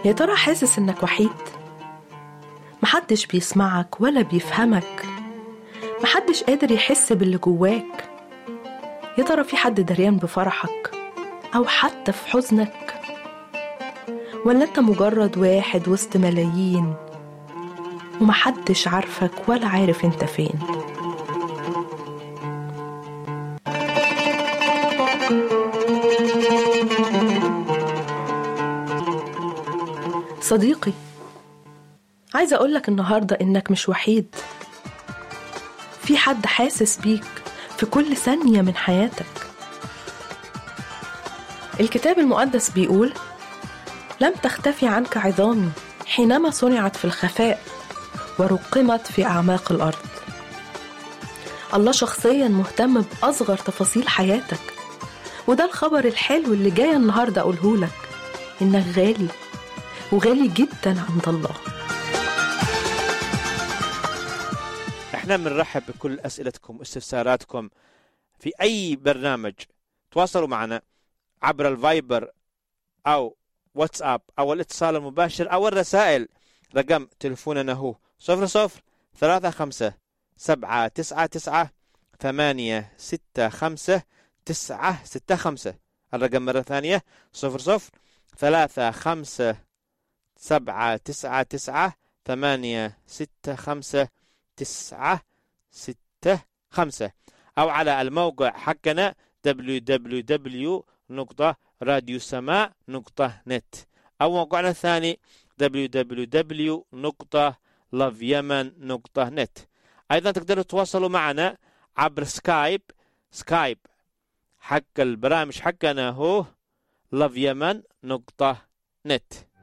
يا ترى حاسس إنك وحيد؟ محدش بيسمعك ولا بيفهمك محدش قادر يحس باللي جواك يا ترى في حد دريان بفرحك أو حتى في حزنك ولا أنت مجرد واحد وسط ملايين ومحدش عارفك ولا عارف أنت فين صديقي عايزة أقولك النهاردة إنك مش وحيد في حد حاسس بيك في كل ثانية من حياتك الكتاب المقدس بيقول لم تختفي عنك عظامي حينما صنعت في الخفاء ورقمت في أعماق الأرض الله شخصيا مهتم بأصغر تفاصيل حياتك وده الخبر الحلو اللي جاي النهاردة أقوله لك إنك غالي وغالي جدا عند الله احنا بنرحب بكل اسئلتكم واستفساراتكم في اي برنامج تواصلوا معنا عبر الفايبر او واتساب او الاتصال المباشر او الرسائل رقم تلفوننا هو صفر صفر ثلاثة خمسة سبعة تسعة تسعة ثمانية ستة خمسة تسعة ستة خمسة الرقم مرة ثانية صفر صفر ثلاثة خمسة سبعة تسعة تسعة ثمانية ستة خمسة تسعة ستة خمسة أو على الموقع حقنا www.radiosماء.net أو موقعنا الثاني www.loveyemen.net أيضا تقدروا تتواصلوا معنا عبر سكايب سكايب حق البرامج حقنا هو loveyemen.net